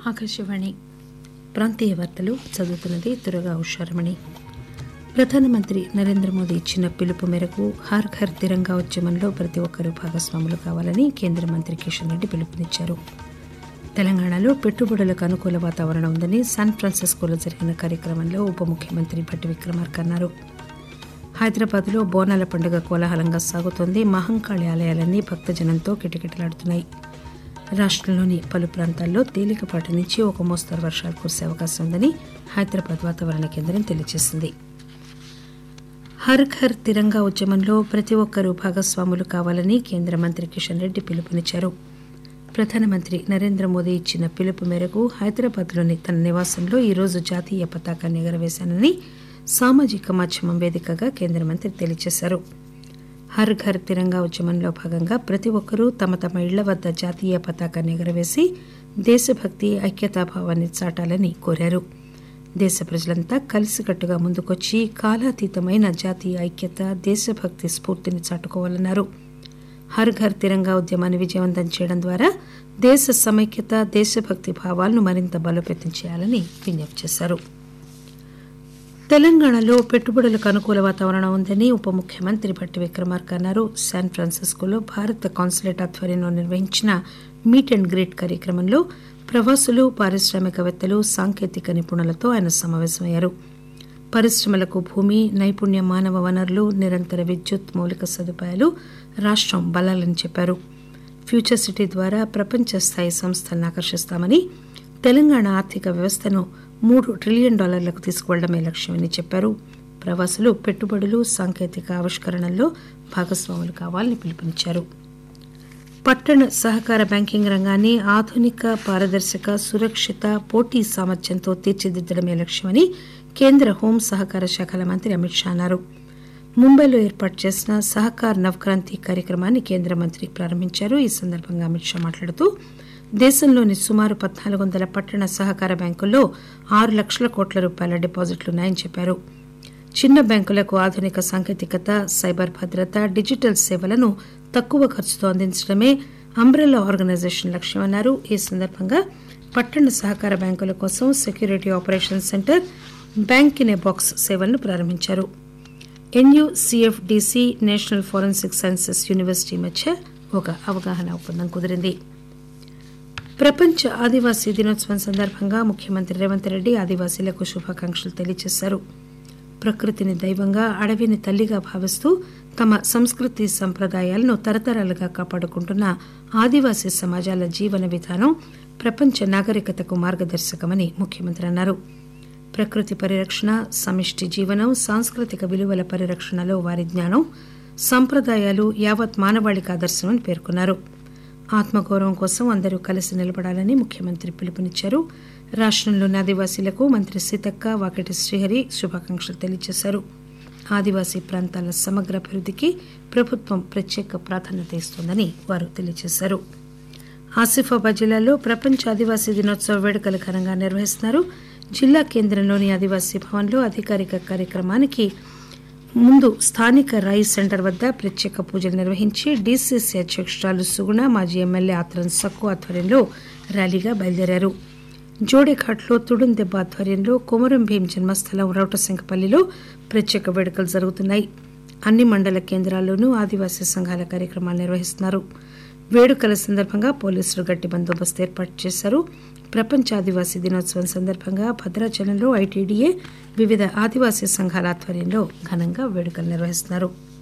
ఆకాశవాణి ప్రాంతీయ వార్తలు చదువుతున్నది దురగా ఉషారమణి ప్రధానమంత్రి నరేంద్ర మోదీ ఇచ్చిన పిలుపు మేరకు హర్ ఘర్ తిరంగా ఉద్యమంలో ప్రతి ఒక్కరూ భాగస్వాములు కావాలని కేంద్ర మంత్రి కిషన్ రెడ్డి పిలుపునిచ్చారు తెలంగాణలో పెట్టుబడులకు అనుకూల వాతావరణం ఉందని శాన్ ఫ్రాన్సిస్కోలో జరిగిన కార్యక్రమంలో ఉప ముఖ్యమంత్రి భట్టి విక్రమార్క అన్నారు హైదరాబాద్లో బోనాల పండుగ కోలాహలంగా సాగుతోంది మహంకాళి ఆలయాలన్నీ భక్తజనంతో కిటకిటలాడుతున్నాయి రాష్టంలోని పలు ప్రాంతాల్లో తేలికపాటి నుంచి ఒక మోస్తరు వర్షాలు కురిసే అవకాశం ఉందని హైదరాబాద్ వాతావరణ కేంద్రం తెలియజేసింది హర్ ఘర్ తిరంగా ఉద్యమంలో ప్రతి ఒక్కరూ భాగస్వాములు కావాలని కేంద్ర మంత్రి కిషన్ రెడ్డి పిలుపునిచ్చారు ప్రధానమంత్రి నరేంద్ర మోదీ ఇచ్చిన పిలుపు మేరకు హైదరాబాద్లోని తన నివాసంలో ఈరోజు జాతీయ పతాకాన్ని ఎగరవేశానని సామాజిక మాధ్యమం వేదికగా కేంద్ర మంత్రి తెలియజేశారు హర్ ఘర్ తిరంగా ఉద్యమంలో భాగంగా ప్రతి ఒక్కరూ తమ తమ ఇళ్ల వద్ద జాతీయ పతాకాన్ని ఎగరవేసి దేశభక్తి ఐక్యతాభావాన్ని చాటాలని కోరారు దేశ ప్రజలంతా కలిసికట్టుగా ముందుకొచ్చి కాలాతీతమైన జాతీయ ఐక్యత దేశభక్తి స్ఫూర్తిని చాటుకోవాలన్నారు హర్ ఘర్ తిరంగా ఉద్యమాన్ని విజయవంతం చేయడం ద్వారా దేశ సమైక్యత దేశభక్తి భావాలను మరింత బలోపేతం చేయాలని విజ్ఞప్తి చేశారు తెలంగాణలో పెట్టుబడులకు అనుకూల వాతావరణం ఉందని ఉప ముఖ్యమంత్రి భట్టి విక్రమార్క అన్నారు శాన్ ఫ్రాన్సిస్కోలో భారత కాన్సులేట్ ఆధ్వర్యంలో నిర్వహించిన మీట్ అండ్ గ్రీట్ కార్యక్రమంలో ప్రవాసులు పారిశ్రామికవేత్తలు సాంకేతిక నిపుణులతో ఆయన సమావేశమయ్యారు పరిశ్రమలకు భూమి నైపుణ్య మానవ వనరులు నిరంతర విద్యుత్ మౌలిక సదుపాయాలు రాష్టం బలాలని చెప్పారు ఫ్యూచర్ సిటీ ద్వారా ప్రపంచ స్థాయి సంస్థలను ఆకర్షిస్తామని తెలంగాణ ఆర్థిక వ్యవస్థను మూడు ట్రిలియన్ డాలర్లకు తీసుకువెళ్లడమే లక్ష్యమని చెప్పారు ప్రవాసులు పెట్టుబడులు సాంకేతిక ఆవిష్కరణల్లో భాగస్వాములు కావాలని పిలుపునిచ్చారు పట్టణ సహకార బ్యాంకింగ్ రంగాన్ని ఆధునిక పారదర్శక సురక్షిత పోటీ సామర్థ్యంతో తీర్చిదిద్దడమే లక్ష్యమని కేంద్ర హోం సహకార శాఖల మంత్రి అమిత్ షా అన్నారు ముంబైలో ఏర్పాటు చేసిన సహకార్ నవక్రాంతి కార్యక్రమాన్ని కేంద్ర మంత్రి ప్రారంభించారు ఈ సందర్భంగా అమిత్ షా మాట్లాడుతూ దేశంలోని సుమారు పద్నాలుగు వందల పట్టణ సహకార బ్యాంకుల్లో ఆరు లక్షల కోట్ల రూపాయల డిపాజిట్లున్నాయని చెప్పారు చిన్న బ్యాంకులకు ఆధునిక సాంకేతికత సైబర్ భద్రత డిజిటల్ సేవలను తక్కువ ఖర్చుతో అందించడమే అంబ్రెల్లా ఆర్గనైజేషన్ లక్ష్యమన్నారు ఈ సందర్భంగా పట్టణ సహకార బ్యాంకుల కోసం security operation centre bank in a box సేవలను ప్రారంభించారు NUCFDC national forensic sciences university మధ్య ఒక అవగాహన ఒప్పందం కుదిరింది ప్రపంచ ఆదివాసీ దినోత్సవం సందర్భంగా ముఖ్యమంత్రి రేవంత్ రెడ్డి ఆదివాసీలకు శుభాకాంక్షలు తెలియజేశారు ప్రకృతిని దైవంగా అడవిని తల్లిగా భావిస్తూ తమ సంస్కృతి సంప్రదాయాలను తరతరాలుగా కాపాడుకుంటున్న ఆదివాసీ సమాజాల జీవన విధానం ప్రపంచ నాగరికతకు మార్గదర్శకమని ముఖ్యమంత్రి అన్నారు ప్రకృతి పరిరక్షణ సమిష్టి జీవనం సాంస్కృతిక విలువల పరిరక్షణలో వారి జ్ఞానం సంప్రదాయాలు యావత్ మానవాళికి ఆదర్శమని పేర్కొన్నారు ఆత్మగౌరవం కోసం అందరూ కలిసి నిలబడాలని ముఖ్యమంత్రి పిలుపునిచ్చారు రాష్టంలోని ఆదివాసీలకు మంత్రి సీతక్క వాకటి శ్రీహరి శుభాకాంక్షలు తెలియజేశారు ఆదివాసీ ప్రాంతాల సమగ్ర అభివృద్ధికి ప్రభుత్వం ప్రత్యేక ప్రాధాన్యత ఇస్తోందని వారు తెలియజేశారు ఆసిఫాబాద్ జిల్లాలో ప్రపంచ ఆదివాసీ దినోత్సవ వేడుకలు ఘనంగా నిర్వహిస్తున్నారు జిల్లా కేంద్రంలోని ఆదివాసీ భవన్లో అధికారిక కార్యక్రమానికి ముందు స్థానిక రాయి సెంటర్ వద్ద ప్రత్యేక పూజలు నిర్వహించి డీసీసీ అధ్యక్షురాలు సుగుణ మాజీ ఎమ్మెల్యే ఆత్రం సక్కు ఆధ్వర్యంలో ర్యాలీగా బయలుదేరారు జోడేఘాట్లో తుడుం దెబ్బ ఆధ్వర్యంలో కొమరం భీం జన్మస్థలం రౌటసింగపల్లిలో ప్రత్యేక వేడుకలు జరుగుతున్నాయి అన్ని మండల కేంద్రాల్లోనూ ఆదివాసీ సంఘాల కార్యక్రమాలు నిర్వహిస్తున్నారు వేడుకల సందర్భంగా పోలీసులు గట్టి బందోబస్తు ఏర్పాటు చేశారు ప్రపంచ ఆదివాసీ దినోత్సవం సందర్భంగా భద్రాచలంలో ఐటీడీఏ వివిధ ఆదివాసీ సంఘాల ఆధ్వర్యంలో ఘనంగా వేడుకలు నిర్వహిస్తున్నారు